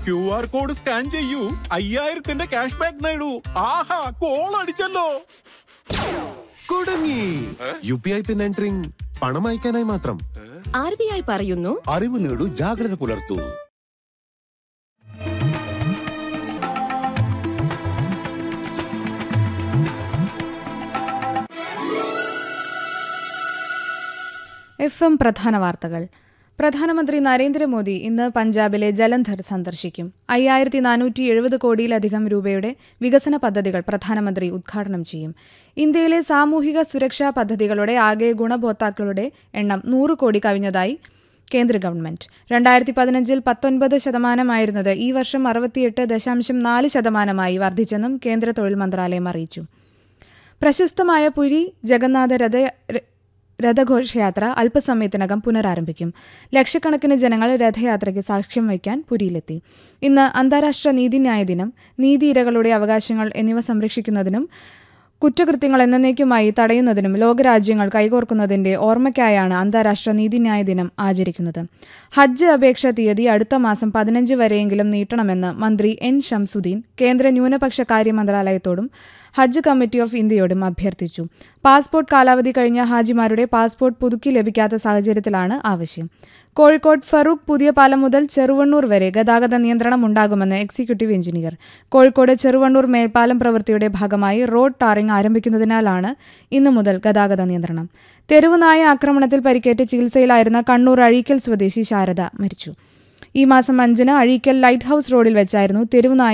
Q R code scan ചെയ്യൂ അയ്യായിരത്തിന്റെ cash back നേടൂ ആഹാ call അടിച്ചല്ലോ കുടുങ്ങി U P I PIN entering പണം അയക്കാനായി മാത്രം ആർ ബി ഐ പറയുന്നു അറിവ് നേടൂ ജാഗ്രത പുലർത്തൂ എഫ് എം പ്രധാന വാർത്തകൾ പ്രധാനമന്ത്രി നരേന്ദ്രമോദി ഇന്ന് പഞ്ചാബിലെ ജലന്ധർ സന്ദർശിക്കും അയ്യായിരത്തി നാനൂറ്റി എഴുപത് കോടിയിലധികം രൂപയുടെ വികസന പദ്ധതികൾ പ്രധാനമന്ത്രി ഉദ്ഘാടനം ചെയ്യും ഇന്ത്യയിലെ സാമൂഹിക സുരക്ഷാ പദ്ധതികളുടെ ആകെ ഗുണഭോക്താക്കളുടെ എണ്ണം നൂറ് കോടി കവിഞ്ഞതായി കേന്ദ്ര ഗവൺമെന്റ് രണ്ടായിരത്തി പതിനഞ്ചിൽ പത്തൊൻപത് ശതമാനമായിരുന്നത് ഈ വർഷം അറുപത്തിയെട്ട് ദശാംശം നാല് ശതമാനമായി വർദ്ധിച്ചെന്നും കേന്ദ്ര തൊഴിൽ മന്ത്രാലയം അറിയിച്ചു പ്രശസ്തമായ പുരി ജഗന്നാഥ രഥ രഥഘോഷയാത്ര അല്പസമയത്തിനകം പുനരാരംഭിക്കും ലക്ഷക്കണക്കിന് ജനങ്ങൾ രഥയാത്രയ്ക്ക് സാക്ഷ്യം വയ്ക്കാൻ പുരിയിലെത്തി ഇന്ന് അന്താരാഷ്ട്ര നീതിന്യായ ദിനം നീതി ഇരകളുടെ അവകാശങ്ങൾ എന്നിവ സംരക്ഷിക്കുന്നതിനും കുറ്റകൃത്യങ്ങൾ എന്നേക്കുമായി തടയുന്നതിനും ലോകരാജ്യങ്ങൾ കൈകോർക്കുന്നതിന്റെ ഓർമ്മയ്ക്കായാണ് അന്താരാഷ്ട്ര നീതിന്യായ ദിനം ആചരിക്കുന്നത് ഹജ്ജ് അപേക്ഷ തീയതി അടുത്ത മാസം പതിനഞ്ച് വരെയെങ്കിലും നീട്ടണമെന്ന് മന്ത്രി എൻ ഷംസുദ്ദീൻ കേന്ദ്ര ന്യൂനപക്ഷ കാര്യ മന്ത്രാലയത്തോടും ഹജ്ജ് കമ്മിറ്റി ഓഫ് ഇന്ത്യയോടും അഭ്യർത്ഥിച്ചു പാസ്പോർട്ട് കാലാവധി കഴിഞ്ഞ ഹാജിമാരുടെ പാസ്പോർട്ട് പുതുക്കി ലഭിക്കാത്ത സാഹചര്യത്തിലാണ് ആവശ്യം കോഴിക്കോട് ഫറൂഖ് പുതിയ പാലം മുതൽ ചെറുവണ്ണൂർ വരെ ഗതാഗത നിയന്ത്രണം ഉണ്ടാകുമെന്ന് എക്സിക്യൂട്ടീവ് എഞ്ചിനീയർ കോഴിക്കോട് ചെറുവണ്ണൂർ മേൽപ്പാലം പ്രവൃത്തിയുടെ ഭാഗമായി റോഡ് ടാറിംഗ് ആരംഭിക്കുന്നതിനാലാണ് ഇന്നു മുതൽ ഗതാഗത നിയന്ത്രണം തെരുവുനായ ആക്രമണത്തിൽ പരിക്കേറ്റ് ചികിത്സയിലായിരുന്ന കണ്ണൂർ അഴീക്കൽ സ്വദേശി ശാരദ മരിച്ചു ഈ മാസം അഞ്ചിന് അഴീക്കൽ ലൈറ്റ് ഹൌസ് റോഡിൽ വെച്ചായിരുന്നു തെരുവുനായ